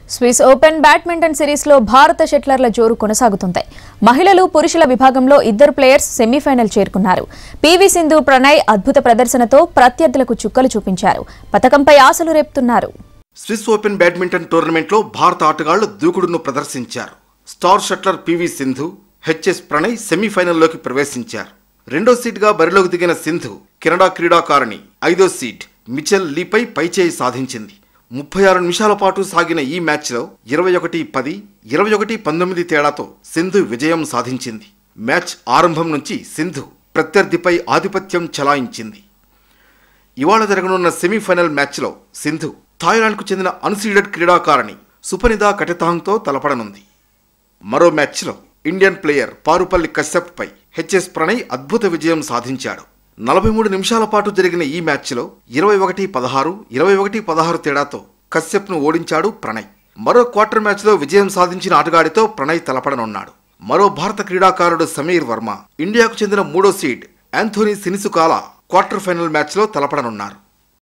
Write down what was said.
Swiss open badminton సిరీస్లో భారత షట్లర్ల జోరు కొనసాగుతుంది మహిళలు పురుషుల విభాగంలో ఇద్దరు ప్లేయర్స్ సెమీఫైనల్ చేరుకున్నారు పీవీ సింధు ప్రణయ్ అద్భుత ప్రదర్శనతో ప్రత్యర్థులకు చుక్కలు చూపించారు పథకంపై ఆశలు రేపుతున్నారు స్విస్ ఓపెన్ బ్యాడ్మింటన్ టోర్నమెంట్లో భారత ఆటగాళ్లు దూకుడును ప్రదర్శించారు star shuttler PV Sindhu HS Pranay సెమీఫైనల్లోకి ప్రవేశించారు రెండో సీట్గా బరిలోకి దిగిన సింధు కెనడా క్రీడాకారిణి ఐదో సీట్ మిచెల్ లీపై పైచేయి సాధించింది ముప్పై ఆరు నిమిషాల పాటు సాగిన ఈ మ్యాచ్లో ఇరవై ఒకటి పది ఇరవై ఒకటి పంతొమ్మిది తేడాతో సింధు విజయం సాధించింది మ్యాచ్ ఆరంభం నుంచి సింధు ప్రత్యర్థిపై ఆధిపత్యం చెలాయించింది ఇవాళ జరగనున్న సెమీఫైనల్ మ్యాచ్లో సింధు థాయిలాండ్కు చెందిన అన్సీడెడ్ క్రీడాకారిణి సుపనిదా కటెతాంగ్తో తలపడనుంది మరో మ్యాచ్లో ఇండియన్ ప్లేయర్ పారుపల్లి కశ్యప్పై హెచ్ఎస్ ప్రణయ్ అద్భుత విజయం సాధించాడు నలభై మూడు నిమిషాల పాటు జరిగిన ఈ మ్యాచ్లో ఇరవై ఒకటి పదహారు ఇరవై ఒకటి పదహారు తేడాతో కశ్యప్ను ఓడించాడు ప్రణయ్ మరో క్వార్టర్ మ్యాచ్లో విజయం సాధించిన ఆటగాడితో ప్రణయ్ తలపడనున్నాడు మరో భారత క్రీడాకారుడు సమీర్ వర్మ ఇండియాకు చెందిన మూడో సీడ్ యాంథోనీ సినిసుకాల క్వార్టర్ ఫైనల్ మ్యాచ్లో తలపడనున్నారు